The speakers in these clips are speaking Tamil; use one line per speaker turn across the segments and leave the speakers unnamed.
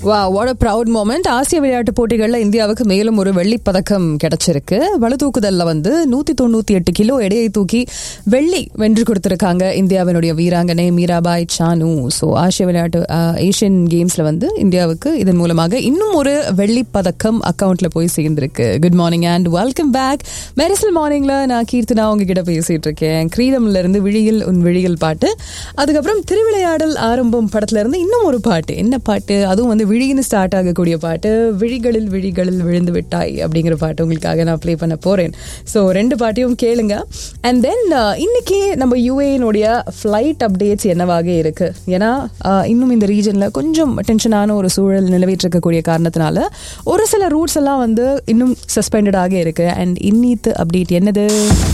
வா வாட் அ ப்ரவுட் மூமெண்ட் ஆசிய விளையாட்டு போட்டிகளில் இந்தியாவுக்கு மேலும் ஒரு வெள்ளிப் பதக்கம் கிடைச்சிருக்கு பளுதூக்குதல்ல வந்து நூத்தி தொண்ணூத்தி எட்டு கிலோ எடையை தூக்கி வெள்ளி வென்று கொடுத்திருக்காங்க இந்தியாவினுடைய வீராங்கனை மீராபாய் சானு ஸோ ஆசிய விளையாட்டு ஆஹ், ஏசியன் கேம்ஸ்ல வந்து இந்தியாவுக்கு இதன் மூலமாக இன்னும் ஒரு வெள்ளிப் பதக்கம் அக்கவுண்ட்ல போய் சேர்ந்திருக்கு good morning and welcome back Mersal மார்னிங்ல நான் கீர்த்தனா உங்ககிட்ட பேசிட்டு இருக்கேன் கிரீடம்ல இருந்து விழியில் உன் விழியில் பாட்டு அதுக்கப்புறம் திருவிளையாடல் ஆரம்பம் படத்துல இருந்து இன்னும் ஒரு பாட்டு என்ன பாட்டு அதுவும் வந்து விழின்னு ஸ்டார்ட் ஆகக்கூடிய பாட்டு விழிகளில் விழிகளில் விழுந்து விட்டாய் அப்படிங்கிற பாட்டு உங்களுக்காக நான் ப்ளே பண்ண போறேன் ஸோ ரெண்டு பாட்டையும் கேளுங்க அண்ட் தென் இன்னைக்கு நம்ம யூஏனுடைய ஃப்ளைட் அப்டேட்ஸ் என்னவாக இருக்கு ஏன்னா uh, இன்னும் இந்த ரீஜன்ல கொஞ்சம் டென்ஷனான ஒரு சூழல் நிலவிட்டு இருக்கக்கூடிய காரணத்தினால ஒரு சில ரூட்ஸ் எல்லாம் வந்து இன்னும் சஸ்பெண்டடாக இருக்கு அண்ட் இன்னித்து அப்டேட் என்னது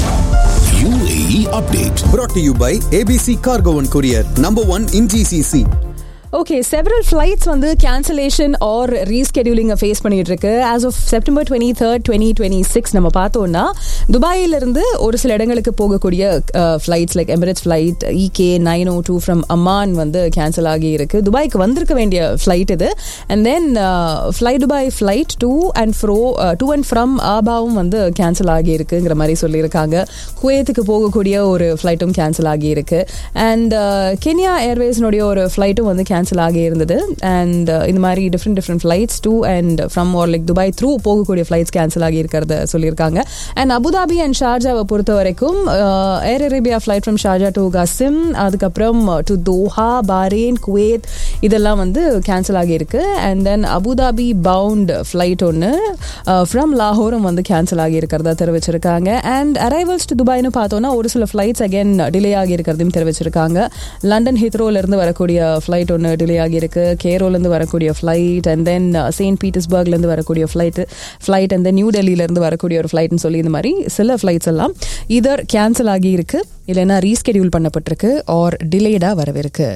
UAE update.
brought to you by ABC Cargo and Courier, number one in GCC.
Okay several flights வந்து கேன்சலேஷன் ஆர் ரீஸ்கெடியூலிங்கை ஃபேஸ் பண்ணிட்டு இருக்கு as of September twenty third twenty twenty six நம்ம பார்த்தோம்னா துபாயிலிருந்து ஒரு சில இடங்களுக்கு போகக்கூடிய flights like Emirates flight EK nine O two from Amman வந்து கேன்சல் ஆகி இருக்கு துபாய்க்கு வந்திருக்க வேண்டிய ஃப்ளைட் இது and then fly Dubai flight to and fro to and from ஆபாவும் வந்து கேன்சல் ஆகி இருக்குங்கிற மாதிரி சொல்லியிருக்காங்க குவைத்துக்கு போகக்கூடிய ஒரு ஃப்ளைட்டும் கேன்சல் ஆகி இருக்கு அண்ட் கென்யா ஏர்வேஸ்னுடைய ஒரு ஃப்ளைட்டும் வந்து கேன்சல் ஆகி இருந்தது அண்ட் இந்த மாதிரி different different flights to and from or like Dubai through போகக்கூடிய ஃப்ளைட்ஸ் கேன்சல் ஆகி இருக்கிறத சொல்லியிருக்காங்க அண்ட் அபுதாபி அண்ட் ஷார்ஜாவை பொறுத்த வரைக்கும் Air Arabia flight from Sharjah to Qassim அதுக்கப்புறம் டு தோஹா பாரேன் குவேத் இதெல்லாம் வந்து கேன்சல் ஆகி இருக்கு and then Abu Dhabi bound flight ஒன்று ஃப்ரம் லாகோரும் வந்து கேன்சல் ஆகி இருக்கிறதா தெரிவிச்சிருக்காங்க அண்ட் அரைவல்ஸ் டு துபாய்னு பார்த்தோம்னா ஒரு சில ஃப்ளைட்ஸ் அகைன் டிலே ஆகி இருக்கிறதையும் தெரிவிச்சிருக்காங்க லண்டன் ஹித்ரோல இருந்து வரக்கூடிய ஃப்ளைட் ஒன்று டிலே ஆகியிருக்கு கேரோலேருந்து வரக்கூடிய ஃப்ளைட் அண்ட் தென் செயின்ட் பீட்டர்ஸ்பர்க்லேருந்து வரக்கூடிய flight flight and then new டெல்லியிலேருந்து வரக்கூடிய ஒரு ஃப்ளைட்னு சொல்லி இந்த மாதிரி சில ஃப்ளைட்ஸ் எல்லாம் இதர் கேன்சல் ஆகி இருக்கு இல்லைன்னா ரீஸ்கெடியூல் பண்ணப்பட்டிருக்கு ஆர் டிலேடாக வரவிருக்கு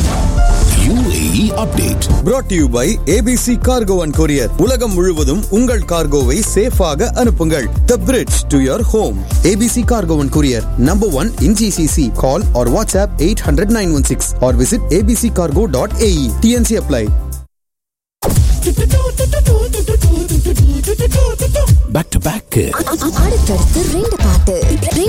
UAE update.
brought to you by ABC Cargo and Courier. உலகம் முழுவதும் உங்கள் கார்கோவை சேஃபாக அனுப்புங்கள் The bridge to your home. ABC Cargo and Courier, number one in GCC. Call or WhatsApp 800-916 or visit abccargo.ae. TNC apply.
Back to back.
அடுத்தடுத்து ரெண்டு பாட்டு